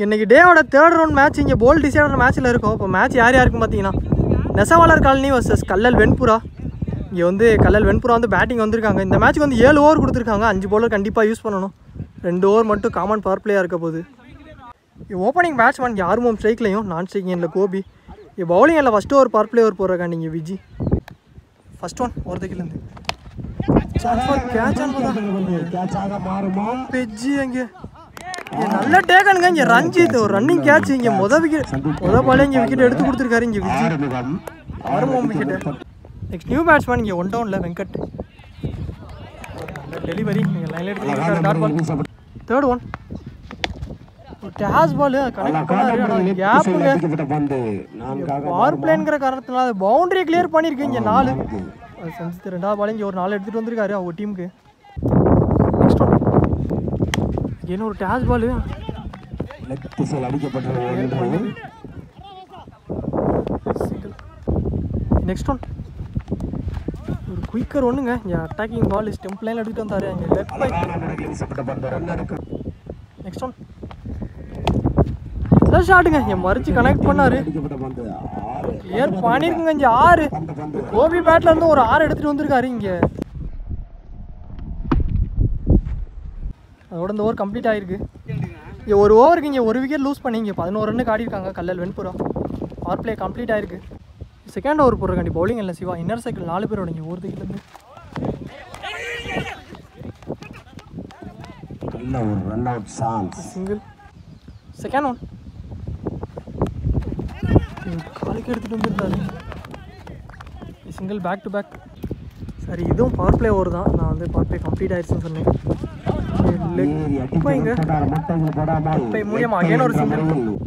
இன்னைக்கு டேவோட third round match இங்கே போல் டிசைடர் மேட்ச்சில் இருக்கும் இப்போ மேட்ச் யார் யாருக்கும் பார்த்தீங்கன்னா நெசவாளர் காலனி வர்சஸ் கல்லல் வெண்புரா இங்கே வந்து கல்லல் வெண்புரா வந்து பேட்டிங் வந்திருக்காங்க இந்த மேட்ச்க்கு வந்து ஏழு ஓவர் கொடுத்துருக்காங்க அஞ்சு பவுலர் கண்டிப்பாக யூஸ் பண்ணணும் ரெண்டு ஓவர் மட்டும் காமன் பவர் பிளேயாக இருக்க போகுது ஓப்பனிங் பேட்ஸ்மேன் யாரும் ஸ்ட்ரைக்லையும் நான் ஸ்ட்ரைக்கிங் இல்லை கோபி இங்கே பவுலிங் இல்லை ஃபஸ்ட்டு ஒரு பவர் பிளே ஓவர் போடுறாங்க நீங்கள் விஜி ஃபர்ஸ்ட் ஒன் ஒருத்தக்கிலேருந்து கேட்சாக மாறுமா பெஜ்ஜி அங்கே இங்க நல்ல டேக்கனுங்க இங்கே ரஞ்சித் ஒரு ரன்னிங் கேட்ச் இங்கே முத விக்கெட் முத பாலே இங்கே விக்கெட் எடுத்து கொடுத்துருக்காரு இங்கே விஜய் ஆறுமுகம் ஆரம்பம் விக்கெட் நெக்ஸ்ட் நியூ பேட்ஸ்மேன் இங்கே ஒன் டவுனில் வெங்கட் டெலிவரி நீங்கள் லைனில் எடுத்து டாட் பால் தேர்ட் ஒன் ஒரு டேஸ் பால் கனெக்ட் பண்ணாரு ஆனால் கேப்புங்க அடிக்கப்பட்ட பந்து நான்காக பவர் பிளேங்கிற காரணத்தினால பவுண்டரியை கிளியர் பண்ணியிருக்கு இங்கே நாலு அது செஞ்சு ரெண்டாவது பால் இங்கே ஒரு நாலு எடுத்துகிட்டு வந்திருக்காரு அவங்க டீமுக்கு நெக்ஸ்ட் ஒன் என்ன ஒரு டேஸ் பால் லெக் திசையில் அடிக்கப்பட்ட ஒன்று நெக்ஸ்ட் ஒன் ஒரு குயிக்கர் ஒன்றுங்க இங்கே அட்டாக்கிங் பால் ஸ்டெம்ப் லைன் எடுத்துகிட்டு வந்தார் அங்கே லெஃப்ட் பை வீசப்பட்ட பந்து ரன்னருக்கு நெக்ஸ்ட் ஒன் இதான் ஷாட்டுங்க இங்கே மறிச்சு கனெக்ட் பண்ணார் அடிக்கப்பட்ட பந்து ஆறு கிளியர் பண்ணியிருக்குங்க இங்கே ஆறு பந்து பந்து கோபி பேட்ல இருந்து ஒரு ஆறு எடுத்துகிட்டு வந்திருக்காரு இங்கே அதோட இந்த ஓவர் கம்ப்ளீட் ஆயிருக்கு இங்கே ஒரு ஓவருக்கு இங்கே ஒரு விக்கெட் லூஸ் பண்ணி இங்கே பதினோரு ரன்னு ஆடிருக்காங்க Kallal Venpuram power play complete ஆயிருக்கு செகண்ட் ஓவர் போடுறக்காண்டி பவுலிங் இல்லை சிவா இன்னர் சைக்கிள் நாலு பேரோட இங்கே ஒரு இருந்து நல்ல ஒரு run out chance single second one காலுக்கு எடுத்துகிட்டு வந்துருந்தாரு சிங்கிள் பேக் டு பேக் சரி இதுவும் பவர் பிளே ஓவர் தான் நான் வந்து பவர் பிளே கம்ப்ளீட் ஆயிடுச்சுன்னு சொன்னேன் ஏறி இப்போ இங்கே அடிக்கப்பட்டார் மட்டைகள் போடாமல் இப்போ மூலியமா again ஒரு single.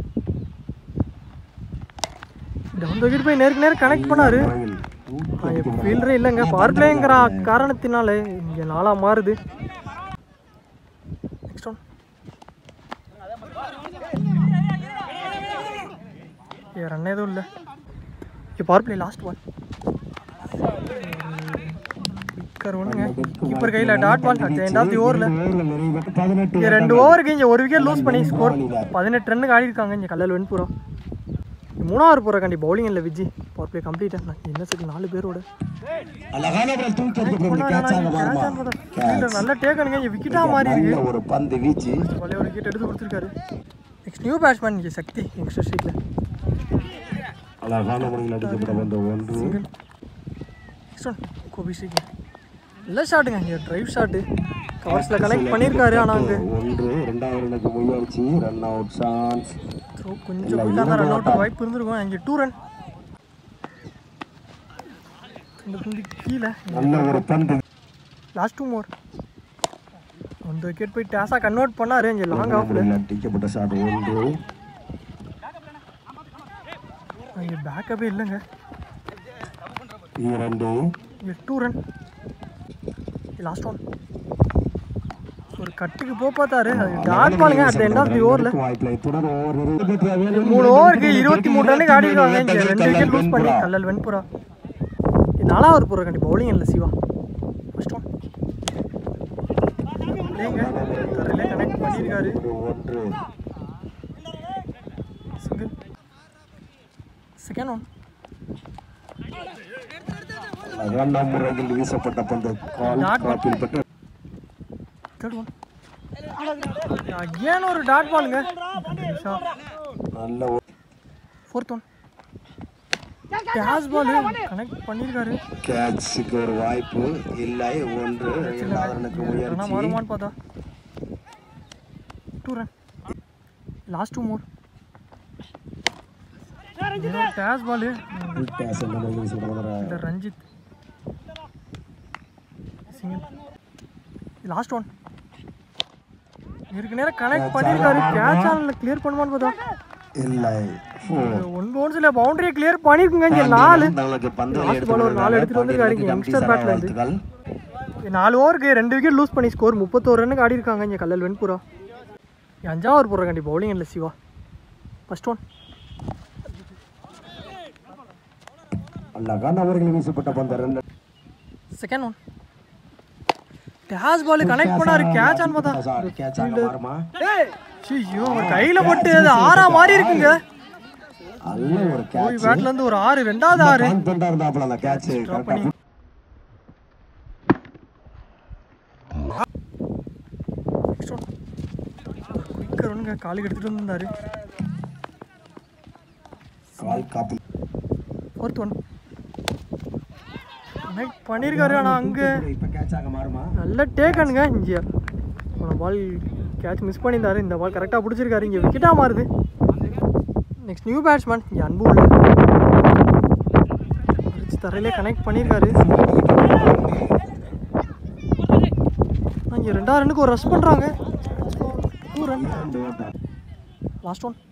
டவுன் விக்கெட் போய் நேருக்கு நேரம் கனெக்ட் பண்ணாரு ஃபீல்டரே இல்லைங்க பவர் பிளேங்கிற காரணத்தினால இங்கே நாளாக மாறுது நெக்ஸ்ட் ஒன் ஏ ரன் எதுவும் இல்லை இப்போ பவர் பிளே லாஸ்ட் ஒன் விக்கர் ஒன்றுங்க கீப்பர் கையில் dot ball at end of the ஓவரில் பதினெட்டு இங்கே ரெண்டு ஓவருக்கு இங்கே ஒரு விக்கெட் லூஸ் பண்ணி ஸ்கோர் பதினெட்டு ரன்னுக்கு ஆடி இருக்காங்க இங்கே கல்லல் வெண்புறம் மூணாவது போகிற கண்டி பவுலிங் இல்லை விஜி பவர் பிளே கம்ப்ளீட்டாக நான் என்ன சரி நாலு பேரோட அழகான ஒரு தூக்கி அடிக்கப்பட்ட கேட்சாக மாறுமா நல்ல டேக்கனுங்க இங்கே விக்கெட்டாக மாறி இருக்கு நல்ல ஒரு பந்து வீச்சு பழைய ஒரு விக்கெட் எடுத்து கொடுத்துருக்காரு நெக்ஸ்ட் நியூ பேட்ஸ்மேன் இங்கே சக்தி யங்ஸ்டர் ஸ்ட்ரீட்டில் அழகான முறையில் அடிக்கப்பட்ட பந்து ஒன்று சிங்கிள் நெக்ஸ்ட் ஒன் கோபி ஸ்ட்ரீட்டில் நல்ல ஷாட்டுங்க இங்கே ட்ரைவ் ஷாட்டு கவர்ஸில் கனெக்ட் பண்ணியிருக்காரு ஆனால் அங்கே ஒன்று ரெண்டாவது ரனுக்கு முயற்சி ரன் அவுட் சான்ஸ் த்ரோ கொஞ்சம் போயிட்டாங்க ரன் அவுட் வாய்ப்பு இருந்திருக்கும் இங்கே டூ ரன் இந்த புள்ளி கீழே நல்ல ஒரு பந்து லாஸ்ட் டூ மோர் அந்த விக்கெட் போய் டேஸாக கன்வெர்ட் பண்ணாரு இங்கே லாங் ஆஃபில் முறையில் அடிக்கப்பட்ட ஷாட் ஒன்று இங்கே பேக்கப்பே இல்லைங்க இரண்டு இங்கே டூ ரன் லாஸ்ட் ஒன் ஒரு கட்டுக்கு போ பார்த்தாரு அது டாட் பாலுங்க அட் எண்ட் ஆஃப் தி ஓவரில் வாய்ப்பில்லை தொடர் ஓவர் நிறைவேற்ற மூணு ஓவருக்கு இருபத்தி மூணு ரன்னுக்கு ஆடி இருக்காங்க இங்கே ரெண்டு விக்கெட் லூஸ் பண்ணி கல்லல் வெண்புறா இது நாலாவது போகிற கண்டி பவுலிங் இல்லை சிவா ஃபர்ஸ்ட் ஒன் தரையிலே கனெக்ட் பண்ணியிருக்காரு ஒன்று சிங்கிள் செகண்ட் ஒன் அழகான முறையில் வீசப்பட்ட பந்து கால் Dot ball. காப்பில் பெற்று தேர்ட் ஒன் அகேன் ஒரு டாட் பாலுங்க நல்ல ஒரு ஃபோர்த் ஒன் டேஸ் பால் கனெக்ட் பண்ணியிருக்காரு கேட்சுக்கு ஒரு வாய்ப்பு இல்லை ஒன்று இரண்டாவது ரனுக்கு ஆனால் முயற்சி மாறுமான்னு பார்த்தா two run last two more டேஸ் பால் கேட்ச் என்ற முறையில் வீசப்படுகிற இந்த ரஞ்சித் சிங்கிள் லாஸ்ட் ஒன் இருக்கு நேரம் கனெக்ட் பண்ணியிருக்காரு கேட்ச் ஆனில் கிளியர் பண்ணுவான்னு பார்த்தா இல்லை ஃபோர் ஒன் பவுன்ஸில் பவுண்டரியை கிளியர் பண்ணியிருக்குங்க இங்கே நாலு தங்களுக்கு பந்து லாஸ்ட் பால் ஒரு நாலு எடுத்துட்டு வந்திருக்காரு இங்கே யங்ஸ்டர் பேட்ல இருந்து இங்க நாலு ஓவருக்கு ரெண்டு விக்கெட் லூஸ் பண்ணி ஸ்கோர் முப்பத்தோரு ரன்னுக்கு ஆடி இருக்காங்க இங்கே கல்லல் வெண்புரா இங்க அஞ்சாவது ஓவர் போடுற கண்டி பவுலிங் இல்லை சிவா ஃபர்ஸ்ட் ஒன் அழகான அவர்கள் வீசப்பட்ட பந்து ரெண்டு செகண்ட் ஒன் டேஸ் பால் கனெக்ட் பண்ணாரு கேட்ச் ஆன் பார்த்தா கேட்சாக மாறுமா ஐயோ அவர் கையில போட்டு அது ஆறா மாறி இருக்குங்க நல்ல ஒரு கோவி கேட்ச் பேட்ல இருந்து ஒரு ஆறு ரெண்டாவது ஆறு கான்ஃபிடண்டா இருந்தாப்புல அந்த கேட்ச் ட்ராப் பண்ணி Next one. quicker ஒண்ணுங்க காலுக்கு எடுத்துட்டு வந்திருந்தாரு கால் காப்பு ஃபோர்த் ஒன் கனெக்ட் பண்ணியிருக்காரு ஆனால் அங்கே இப்ப கேட்ச் ஆக மாறுமா நல்ல டேக்கனுங்க இங்கே போன பால் கேட்ச் மிஸ் பண்ணியிருந்தாரு இந்த பால் கரெக்டாக பிடிச்சிருக்காரு இங்கே விக்கெட்டாக மாறுது நெக்ஸ்ட் நியூ பேட்ஸ்மேன் இங்கே அன்பு உள்ள அடிச்சு தரையிலே கனெக்ட் பண்ணியிருக்காரு இங்கே ரெண்டாவது ரன்னுக்கு ஒரு ரஷ் பண்ணுறாங்க டூ ரன் ரெண்டு ஓட்டம் லாஸ்ட் ஒன்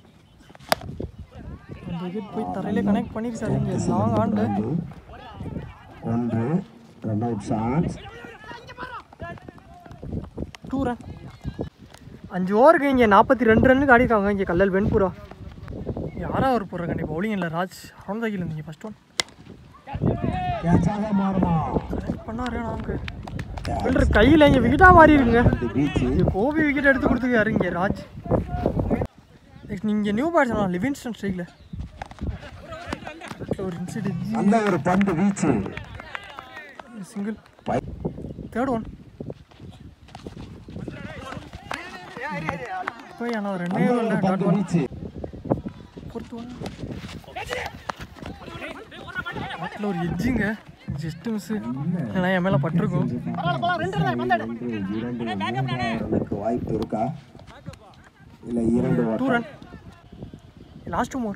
அந்த விக்கெட் போய் தரையிலே கனெக்ட் பண்ணியிருக்காரு இங்கே லாங் ஆண்டு ஒன்று run out chance two run அஞ்சு ஓவருக்கு இங்கே நாற்பத்தி ரெண்டு ரன்னுக்கு ஆடிருக்காங்க இங்கே கல்லல் வெண்புரா யாரா ஒரு போடுற கண்டி பவுலிங் இல்லை ராஜ் அரௌண்ட் தகில் இருந்தீங்க ஃபர்ஸ்ட் ஒன் கேட்ச் ஆக மாறுமா பண்ணாரு நமக்கு ஃபீல்டர் கையில் இங்கே விக்கெட்டாக மாறி இருக்குங்க இந்த பீச் இங்கே கோபி விக்கெட் எடுத்து கொடுத்துருக்காரு இங்கே ராஜ் நெக்ஸ்ட் நீங்கள் நியூ பேட்ஸ்மேன் லிவின்ஸ்டன் ஸ்ட்ரைக்கில் ஒரு இன்சிடென்ட் நல்ல ஒரு பந்து வீச்சு சிங்கிள் பை- தேர்ட் ஒன் போய் ஆனால் ரெண்டே நல்ல இல்லை ஒரு டாட் பந்து ஒன் வீச்சு ஃபோர்த் ஒன் பேட்டில் ஒரு எட்ஜுங்க ஜஸ்ட் மிஸ்ஸு ஏன்னா என் மேலே பட்டிருக்கும் ஒன்று, இரண்டு மூன்றாவதுக்கு வாய்ப்பு இருக்கா இல்ல இரண்டு டூ ஓட்டம் ரன் லாஸ்ட் மோர்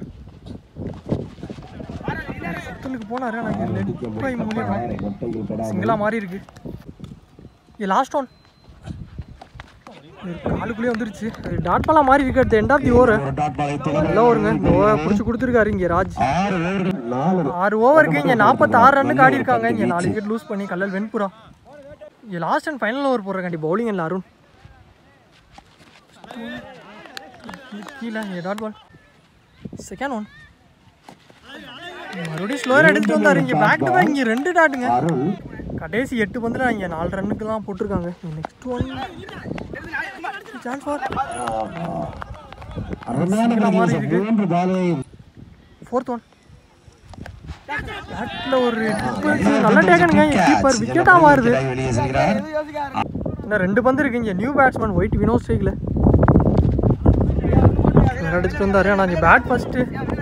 சுத்தலுக்கு போனாரு ஆனால் இங்கே லெட் பை மூலியமா கொட்டைகள் படாமல் சிங்கிளாக மாறி இருக்கு இது லாஸ்ட் ஒன் காலுக்குள்ளேயே வந்துருச்சு அது டாட் பாலாக மாறி இருக்கு அடுத்த எண்ட் ஆஃப் தி ஓவர் ஒரு டாட் பாலை தொடர்ந்து நல்லா வருங்க இந்த ஓவர் பிடிச்சி கொடுத்துருக்காரு இங்கே ராஜ் ஆறு ஓவர்கள் நாலு ஆறு ஓவருக்கு இங்கே நாற்பத்தாறு ரன்னுக்கு ஆடி இருக்காங்க இங்கே நாலு விக்கெட் லூஸ் பண்ணி கல்லல் வெண்புறா இங்கே லாஸ்ட் அண்ட் ஃபைனல் ஓவர் போடுறாங்க பவுலிங் இல்லை அருண் கீழே இங்கே டாட் பால் செகண்ட் ஒன் மறுபடியும் ஸ்லோயர் எடுத்துட்டு வந்தாரு இங்கே பேக் டு பேக் இங்கே ரெண்டு டாட்டுங்க அருண் கடைசி எட்டு பந்துல இங்கே நாலு ரன்னுக்கு தான் போட்டிருக்காங்க நெக்ஸ்ட் ஒன் சான்ஸ் ஃபார் அருமையான மாதிரி பதில் மூன்று பாலை ஃபோர்த் ஒன் பேட்டில் ஒரு triple நல்ல டேக்கனுங்க கீப்பர் விக்கெட்டாக மாறுது வெளியே செல்கிறார் இன்னும் ரெண்டு பந்து இருக்கு இங்கே நியூ பேட்ஸ்மேன் ஒயிட் வினோத் ஸ்ட்ரைக்கில் எடுத்துட்டு வந்தாரு ஆனால் இங்கே பேட் ஃபஸ்ட்டு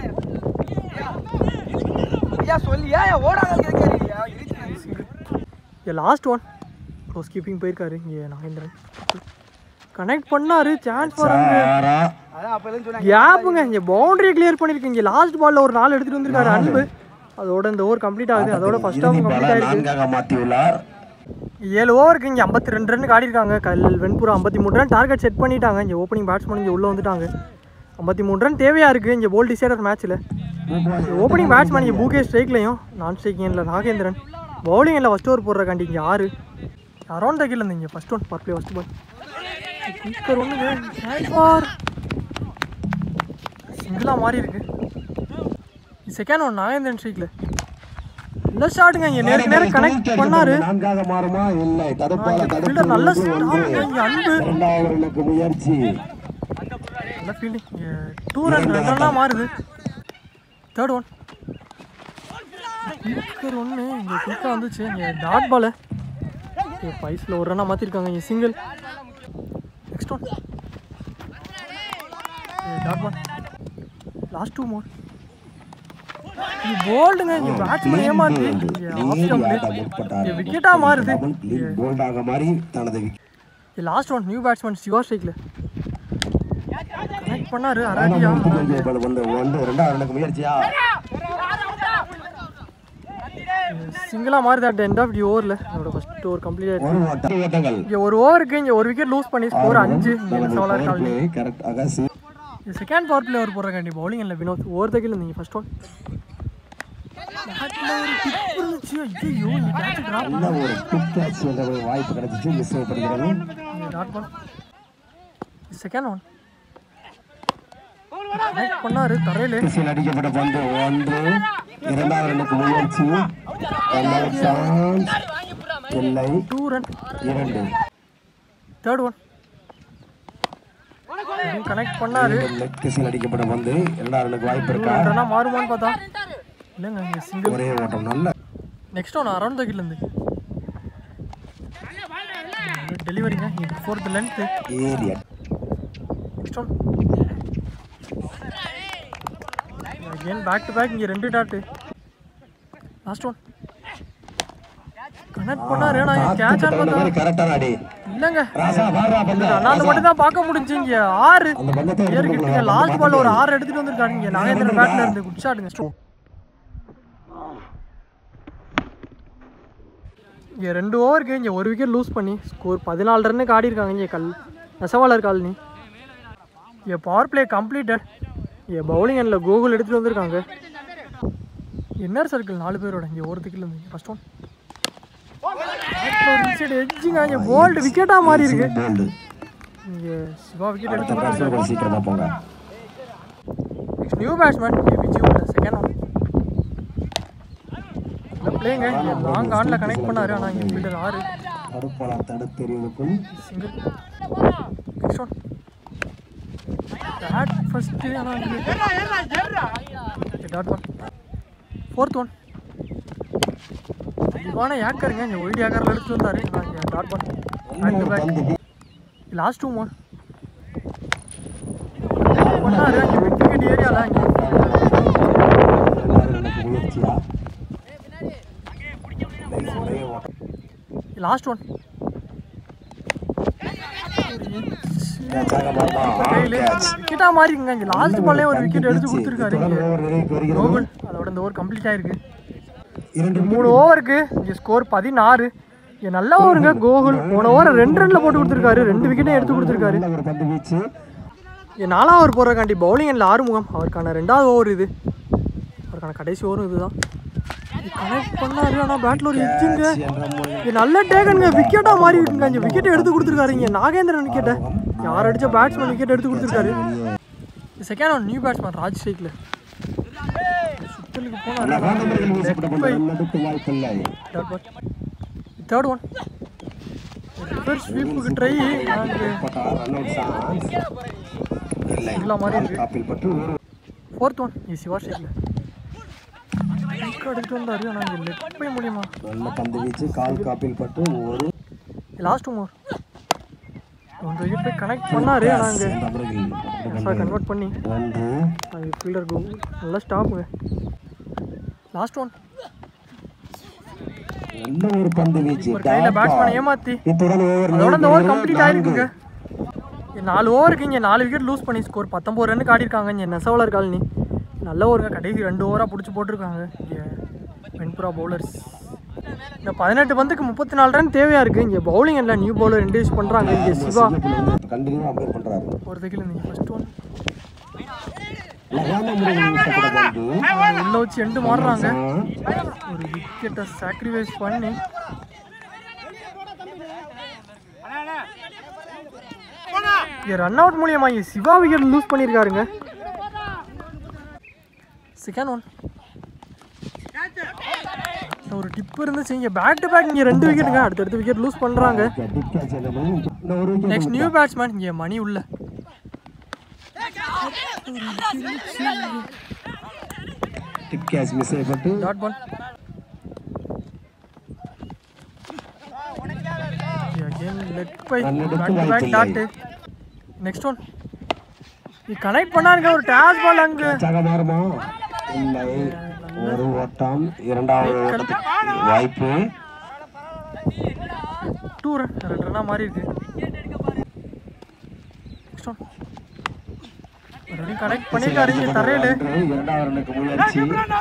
இங்கே லாஸ்ட் ஒன் க்ளோஸ் கீப்பிங் போயிருக்காரு இங்கே நாகேந்திரன் கனெக்ட் பண்ணாரு சான்ஸ் வராங்க சாரா கேப்புங்க இங்கே பவுண்டரியை கிளியர் பண்ணிருக்கு இங்கே லாஸ்ட் பால்ல ஒரு நாள் எடுத்துட்டு வந்திருக்காரு அன்பு அதோட இந்த ஓவர் கம்ப்ளீட் ஆகுது அதோட ஃபர்ஸ்ட் ஹாஃப் இறுதி கம்ப்ளீட் பாலை ஆயிருக்கு நான்காக மாற்றியுள்ளார் ஏழு ஓவருக்கு இங்கே ஐம்பத்தி ரெண்டு ரன் ஆடிருக்காங்க கல் வெண்புரா ஐம்பத்தி மூணு ரன் டார்கெட் செட் பண்ணிட்டாங்க இங்கே ஓப்பனிங் பேட்ஸ்மேன் இங்கே உள்ளே வந்துட்டாங்க ஐம்பத்தி மூணு ரன் தேவையாக இருக்குது இங்கே போல் டிசைடர் மேட்ச்சில் ஓப்பனிங் பேட்ஸ்மேன் இங்கே பூகே ஸ்ட்ரைக்லையும் நான் ஸ்ட்ரைக்கிங்கில் நாகேந்திரன் பவுலிங் இல்லை ஃபஸ்ட் ஓவர் போடுறக்காண்டி இங்கே ஆறு அரௌண்ட் த கீழே இருந்தீங்க ஃபஸ்ட் ஒன் பர் பிளே ஃபஸ்ட் பால் ஸ்பீக்கர் ஒன்றுங்க ஃபார் சிங்கிளாக மாறி இருக்கு செகண்ட் ஒன் நாகேந்திரன் ஸ்ட்ரைக்கில் நல்ல ஷாட்டுங்க இங்கே நேருக்கு நேரம் கனெக்ட் பண்ணாரு நான்காக மாறுமா இல்லை தடுப்பால ஃபீல்டர் நல்ல ஸ்டாப் இங்கே அன்பு இரண்டாவது ரன்னுக்கு முயற்சி நல்ல ஃபீல்டிங் டூ ரன் ரெண்டு ரன்னாக மாறுது தேர்ட் ஒன் குயிக்கர் ஒன்று இங்கே குயிக்காக வந்துச்சு இங்கே டாட் பால் பைஸில் ஒரு ரன்னாக மாற்றிருக்காங்க இங்கே single next one dot ball last two more இது போல்டுங்க இங்கே பேட்ஸ்மேன் ஏமாத்தி இங்கே ஆஃப் இங்கே விக்கெட்டாக மாறுது போல்டாக மாறி தனது last one new batsman Siva ஸ்ட்ரைக்கில் கனெக்ட் பண்ணாரு அராட்டியா விக்கெட் வந்து ஒன்று ரெண்டாவது ரன்னுக்கு முயற்சியா சிங்கிளாக மாறுது அட் எண்ட் ஆஃப் டி ஓவரில் அதோட ஃபர்ஸ்ட் ஓவர் கம்ப்ளீட் ஆயிடுச்சு ஒரு ஓட்டம் ஓட்டங்கள் இங்கே ஒரு ஓவருக்கு இங்கே ஒரு விக்கெட் லூஸ் பண்ணி ஸ்கோர் அஞ்சு இங்கே சவலார் காலனி கரெக்டாக இது செகண்ட் பவர் பிளே ஓவர் போடுறக்காண்டி பவுலிங் இல்லை வினோத் ஓவர் தகில் இருந்தீங்க ஃபர்ஸ்ட் ஒன் ஒரு கிக் இருந்துச்சு ஐயோ இந்த கேட்ச் ட்ராப் நல்ல ஒரு குக் கேட்ச் என்ற ஒரு வாய்ப்பு கிடைச்சிச்சு மிஸ் செய்யப்படுகிறது dot ball second one connect பண்ணாரு தரையிலே திசையில் அடிக்கப்பட்ட பந்து ஒன்று இரண்டாவது ரன்னுக்கு முயற்சி இரண்டாவது சான்ஸ் இல்லை டூ ரன் இரண்டு தேர்ட் ஒன் கனெக்ட் பண்ணாரு லெக் திசையில் அடிக்கப்பட்ட பந்து இரண்டாவது ரனுக்கு வாய்ப்பு இருக்கா ரன்னா மாறுமான்னு பார்த்தா இல்லைங்க இங்கே சிங்கிள் ஒரே ஓட்டம் நல்ல நெக்ஸ்ட் ஒன் அரௌண்ட் த இருந்து டெலிவரிங்க இது fourth length area next one again back to back இங்கே ரெண்டு டாட்டு லாஸ்ட் ஒன் கனெக்ட் பண்ணாரு நான் கேட்ச் ஆன் பார்த்தா கரெக்டான அடி இல்லைங்க ராசா வாரா பந்து அண்ணாந்து மட்டும் தான் பார்க்க முடிஞ்சு இங்கே ஆறு அந்த பந்தத்தை பேர் கிட்டீங்க லாஸ்ட் பால் ஒரு ஆறு எடுத்துட்டு வந்திருக்காரு இங்கே நாகேந்திரன் பேட்ல இருந்து குட் ஷாட்டுங்க இங்கே ரெண்டு ஓவருக்கு இங்கே ஒரு விக்கெட் லூஸ் பண்ணி ஸ்கோர் பதினாலு ரன்னுக்கு ஆடி இருக்காங்க இங்கே கல் நெசவாளர் காலனி இங்கே பவர் பிளே கம்ப்ளீட்டட் இங்கே பவுலிங் அண்டில் கோகுல் எடுத்துகிட்டு வந்திருக்காங்க இன்னர் சர்க்கிள் நாலு பேரோட இங்கே ஒருத்துக்கில் இருந்து ஃபர்ஸ்ட் ஒன் ஒரு விக்கெட் எட்ஜிங்க இங்கே போல்டு விக்கெட்டாக மாறி இருக்கு போல்டு இங்கே சிவா விக்கெட் எடுத்து அடுத்த பேட்ஸ்மேன் கொஞ்சம் சீக்கிரமா போங்க next new batsman Vijay second one இல்லை பிளேங்க லாங் ஆனில் கனெக்ட் பண்ணாரு ஆனால் இங்கே ஃபீல்டர் ஆறு தடுப்பலா தடுத்தெறிவதற்குள் single next one bat first ஆனால் டாட் ஒன் ஃபோர்த் ஒன் இவான ஏக்கருங்க இங்கே ஒயிட் ஏக்கரில் எடுத்து வந்தார் ஆனால் இங்கே dot one back to back பந்து லாஸ்ட் டூ மோர் பண்ணாரு இங்கே மிட் விக்கெட் ஏரியாவில் இங்கே இரண்டாவது ரனுக்கு முயற்சியா ஒரே ஓட்டம் லாஸ்ட் ஒன் கேட்சாக மாறலாம் கையில் விக்கெட்டாக மாறி இருக்குங்க இங்கே லாஸ்ட் பால்லே ஒரு விக்கெட் எடுத்து கொடுத்துருக்காரு இங்கே ஓவர் நிறைவுக்கு வருகிறது கோகுல் அதோட இந்த ஓவர் கம்ப்ளீட் ஆயிருக்கு இரண்டு மூணு ஓவருக்கு இங்கே ஸ்கோர் பதினாறு இங்கே நல்ல ஓவருங்க கோகுல் போன ஓவர் ரெண்டு ரனில் போட்டு கொடுத்துருக்காரு ரெண்டு விக்கெட்டையும் எடுத்து கொடுத்துருக்காரு நல்ல ஒரு பந்து வீச்சு இங்கே நாலாம் ஓவர் போடுறக்காண்டி பவுலிங் அண்டில் ஆறுமுகம் அவருக்கான ரெண்டாவது ஓவர் இது அவருக்கான கடைசி ஓவரும் இதுதான் கனெக்ட் பண்ணாரு ஆனால் பேட்டில் ஒரு எஜ்ஜுங்க என்ற முறை இங்கே நல்ல டேக்கனுங்க விக்கெட்டாக மாறி இருக்குங்க இங்கே விக்கெட்டை எடுத்து கொடுத்துருக்காரு இங்கே நாகேந்திரன் விக்கெட்டை யார் அடிச்ச பேட்ஸ்மேன் விக்கெட் எடுத்து கொடுத்துருக்காரு second one new batsman Raj ஸ்ட்ரைக்கில் சுத்தலுக்கு போனார் காந்தமரிகள் வீசப்பட்ட பந்து நடுக்கு வாய்ப்பில்லை தேர்ட் ஒன் ரிவர்ஸ் ஸ்வீப்புக்கு ட்ரை அங்கே பட்டா ரன் அவுட் சான்ஸ் இல்லை இல்ல மாதிரி இருக்கு. காப்பில் பட்டு ஒரு ஃபோர்த் ஒன் இ சிவா ஸ்ட்ரைக்கில் எடுத்துட்டு வந்தாரு ஆனால் இங்கே லெட் போய் முடியுமா நல்ல பந்து வீச்சு கால் காப்பில் பட்டு ஒரு லாஸ்ட் மோர் அந்த விக்கெட் போய் கனெக்ட் பண்ணாரு ஆனால் அங்கே என்ற முறையில் சார் கன்வெர்ட் பண்ணி ஒன்று அது ஃபீல்டர் கோ நல்லா ஸ்டாப்புங்க லாஸ்ட் ஒன் நல்ல ஒரு பந்து வீச்சு ஒரு கையில் பேட்ஸ்மேனை ஏமாற்றி இத்துடன் ஓவர் அதோட இந்த ஓவர் கம்ப்ளீட் ஆயிருக்குங்க இங்க நாலு ஓவருக்கு இங்கே நாலு விக்கெட் லூஸ் பண்ணி ஸ்கோர் பத்தொம்பது ரன்னுக்கு ஆடிருக்காங்க இங்கே நெசவலர் காலனி நல்ல ஓவருங்க கடைசி ரெண்டு ஓவராக பிடிச்சி போட்டிருக்காங்க இங்கே வெண்புரா பவுலர்ஸ் இந்த பதினெட்டு பந்துக்கு முப்பத்தி நாலு ரன் தேவையாக இருக்குது இங்கே பவுலிங் இல்லை நியூ பவுலர் இன்ட்ரடியூஸ் பண்ணுறாங்க இங்கே சிவா கண்டினியூ அம்பேர் பண்றாரு ஒரு தக்கில் நீங்கள் ஃபர்ஸ்ட் ஒன் லகான முறையில் வீசப்பட்ட பந்து உள்ள வச்சு எண்டு மாறுறாங்க ஒரு விக்கெட்டை சாக்ரிஃபைஸ் பண்ணி இங்கே ரன் அவுட் மூலியமா இங்கே சிவா விக்கெட் லூஸ் பண்ணியிருக்காருங்க செகண்ட் ஒன் ஒரு டிப் இருந்துச்சு இங்கே பேக் டு பேக் இங்கே ரெண்டு விக்கெட்டுங்க அடுத்தடுத்து விக்கெட் லூஸ் பண்ணுறாங்க டிப் கேட்ச் இந்த மாதிரி இந்த ஒரு wicket நெக்ஸ்ட் நியூ பேட்ஸ்மேன் இங்கே மணி உள்ள டிப் கேட்ச் மிஸ் செய்யப்பட்டு dot ball again leg bye நல்லெடுத்து பேக் டு பேக் வாய்ப்பில்லை. டாட்டு நெக்ஸ்ட் ஒன் நீ கனெக்ட் பண்ணாருங்க ஒரு டேஸ் பால் அங்கே கேட்சாக மாறுமா இல்லை ஒரு ஓட்டம் இரண்டாவது ஓட்டத்துக்கு வாய்ப்பு டூ ரன் ரெண்டு ரன்னாக மாறி இருக்கு நெக்ஸ்ட் ஒன் மறுபடியும் கனெக்ட் பண்ணியிருக்காரு இங்கே தரையில் ஒன்று, இரண்டாவது ரன்னுக்கு முயற்சி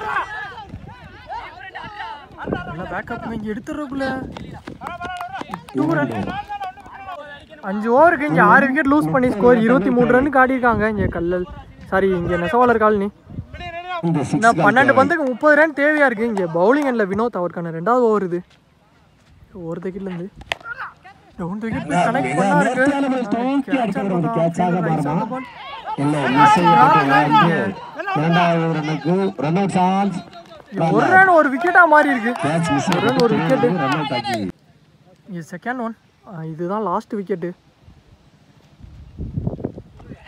நல்லா பேக்கப் இங்கே எடுத்துறதுக்குள்ள டூ ரன் அஞ்சு ஓவருக்கு இங்கே ஆறு விக்கெட் லூஸ் பண்ணி ஸ்கோர் இருபத்தி மூணு ரன்னுக்கு ஆடிருக்காங்க இங்கே கல்லல் சாரி இங்கே நெசவாளர் காலனி இந்த இன்னும் சிக்ஸ் பன்னெண்டு பந்துக்கு முப்பது ரன் தேவையாக இருக்குது இங்கே பவுலிங் அண்டில் வினோத் அவருக்கான ரெண்டாவது ஓவர் இது ஒரு விக்கெட்லேருந்து ரெண்டு விக்கெட் போய் கனெக்ட் பண்ணா இருக்கு தூக்கி அடிக்கிற ஒரு கேட்சாக மாறுமா இல்லை மிஸ் செய்யப்பட்ட வாய்ப்பு இரண்டாவது ரன்னுக்கு ரன் அவுட் சான்ஸ் ஒரு ரன் ஒரு விக்கெட்டாக மாறி இருக்கு கேட்ச் மிஸ் ஒரு run, ஒரு wicket. ரன் அவுட் ஆக்கி இங்கே செகண்ட் ஒன் இதுதான் லாஸ்ட் விக்கெட்டு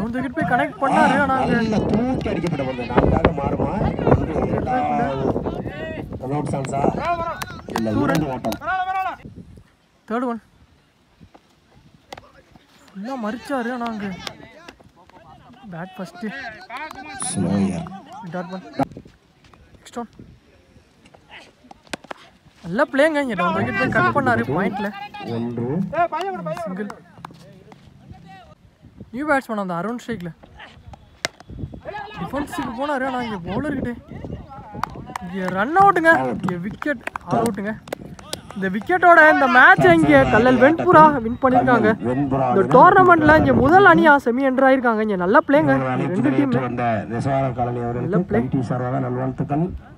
டவுன் விக்கெட் போய் கனெக்ட் பண்ணாரு ஆனா அங்க நல்ல தூக்கி அடிக்கப்பட்ட பொழுது நான்காக மாறுமா ஒன்று இரண்டாவது ரன் அவுட் சான்ஸா இல்ல இரண்டு ஓட்டம் தேர்ட் ஒன் ஃபுல்லாக மறிச்சாரு ஆனா அங்க பேட் ஃபர்ஸ்ட் ஸ்லோயா டாட் ஒன் நெக்ஸ்ட் ஒன் நல்லா பிளேங்க இங்க டவுன் விக்கெட் போய் கட் பண்ணாரு பாயிண்ட்ல ஒன்று சிங்கிள் நியூ பேட்ஸ்மேன் அந்த அருண் ஸ்ட்ரைக்ல டிஃபென்ஸுக்கு போனாரு ஆனால் இங்கே பவுலர்கிட்ட இங்கே ரன் அவுட்டுங்க இங்கே விக்கெட் ஆல் அவுட்டுங்க இந்த விக்கெட்டோட இந்த மேட்ச் இங்கே கல்லல் வெண்புரா வின் பண்ணியிருக்காங்க வெண்புறா இந்த டோர்னமெண்ட்ல இங்கே முதல் அணியா செமி என்டர் ஆயிருக்காங்க இங்கே நல்லா பிளேங்க ரெண்டு டீம் வந்த நெசவாளர் காலனி அவர்களுக்கு கமிட்டி சார்பாக நல்வாழ்த்துக்கள்